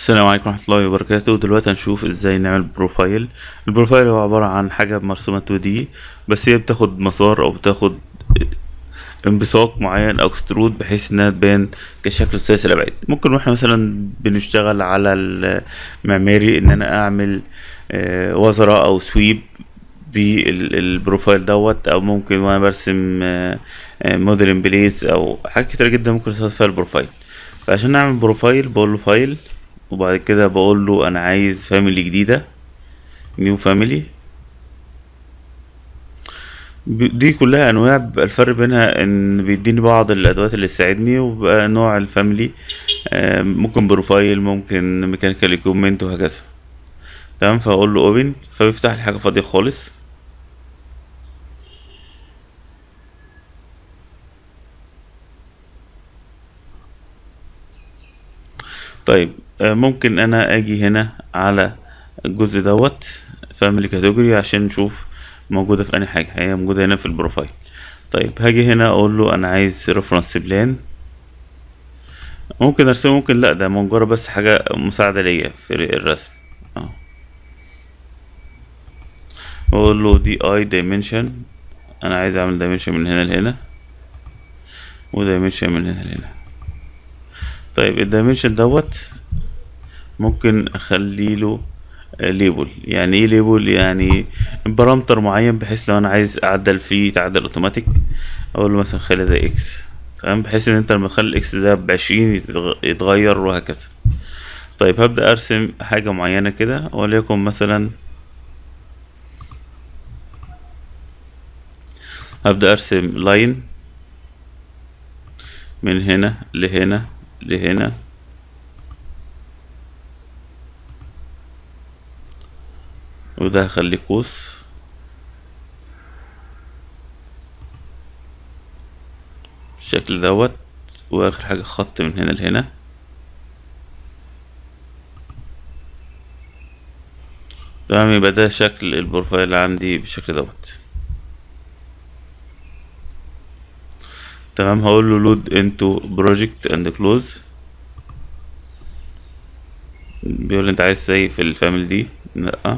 السلام عليكم ورحمة الله وبركاته دلوقتي هنشوف ازاي نعمل بروفايل البروفايل هو عبارة عن حاجة مرسومة 2D بس هي بتاخد مسار او بتاخد انبساط معين او اكسترود بحيث انها تبان كشكل ثلاثي الابعاد ممكن واحنا مثلا بنشتغل على المعماري ان انا اعمل آه، وزرة او سويب بالبروفايل دوت او ممكن وانا برسم موديل ان بليس او حاجات كتير جدا ممكن استخدم فيها البروفايل فعشان نعمل بروفايل بقول له فايل وبعد كده بقول له انا عايز فاميلي جديدة نيو فاميلي دي كلها انواع بيبقى الفرق بينها ان بيديني بعض الادوات اللي تساعدني وبقى نوع الفاميلي آه، ممكن بروفايل ممكن ميكانيكال ايكويبمنت وهكذا تمام فاقول له اوبن فبيفتح لي حاجه فاضيه خالص طيب آه، ممكن انا اجي هنا على الجزء دوت فاميلي كاتيجوري عشان نشوف موجودة في أي حاجة هي موجودة هنا في البروفايل طيب هاجي هنا اقول له انا عايز ريفرنس بلان ممكن ارسمه ممكن لا ده مجرد بس حاجة مساعدة ليا في الرسم اه واقول له دي اي دايمنشن انا عايز اعمل دايمنشن من هنا لهنا ودايمنشن من هنا لهنا طيب الدايمنشن دوت ممكن اخلي له ليبل يعني ايه ليبل يعني بارامتر معين بحيث لو انا عايز اعدل فيه تعدل اوتوماتيك اقول له مثلا خلي ده اكس تمام بحيث ان انت لما تخلي الاكس ده بعشرين يتغ- يتغير وهكذا طيب هبدأ ارسم حاجة معينة كده وليكن مثلا هبدأ ارسم لاين من هنا لهنا لهنا وده هخليه قوس بالشكل دوت واخر حاجة خط من هنا لهنا تمام يبقى ده شكل البروفايل عندي بالشكل دوت تمام هقول له لود انتو بروجكت اند كلوز بيقول لي انت عايز زي في الفاميلي دي لا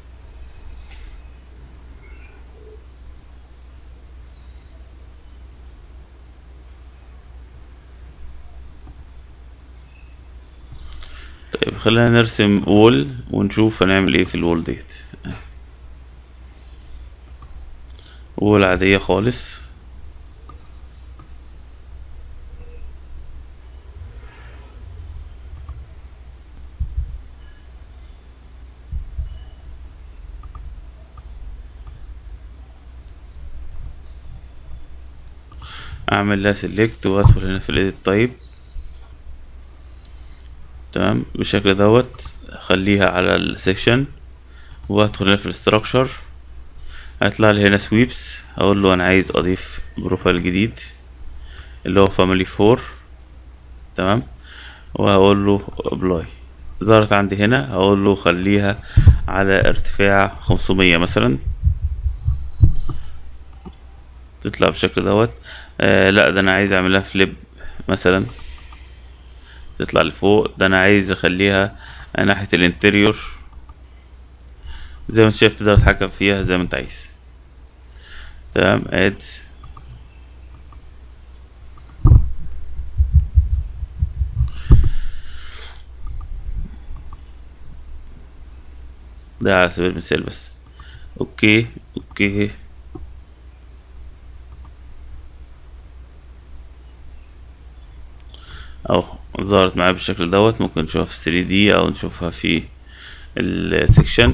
طيب خلينا نرسم وول ونشوف هنعمل ايه في الوول ديت وول عادية خالص اعمل لها سيلكت وادخل هنا في الايديت تايب تمام بالشكل دوت اخليها على السكشن وادخل هنا في الاستراكشر هيطلع لي هنا سويبس اقول له انا عايز اضيف بروفايل جديد اللي هو فاميلي فور تمام وهقول له ابلاي ظهرت عندي هنا هقول له خليها على ارتفاع 500 مثلا تطلع بالشكل دوت آه لا ده انا عايز اعملها فليب مثلا تطلع لفوق ده انا عايز اخليها ناحية الانتريور زي ما انت شايف تقدر تتحكم فيها زي ما انت عايز تمام اد ده على سبيل المثال بس اوكي اوكي اهو ظهرت معايا بالشكل دوت ممكن نشوفها في 3 دي او نشوفها في السكشن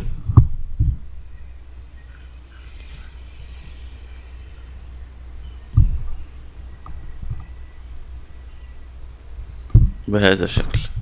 بهذا الشكل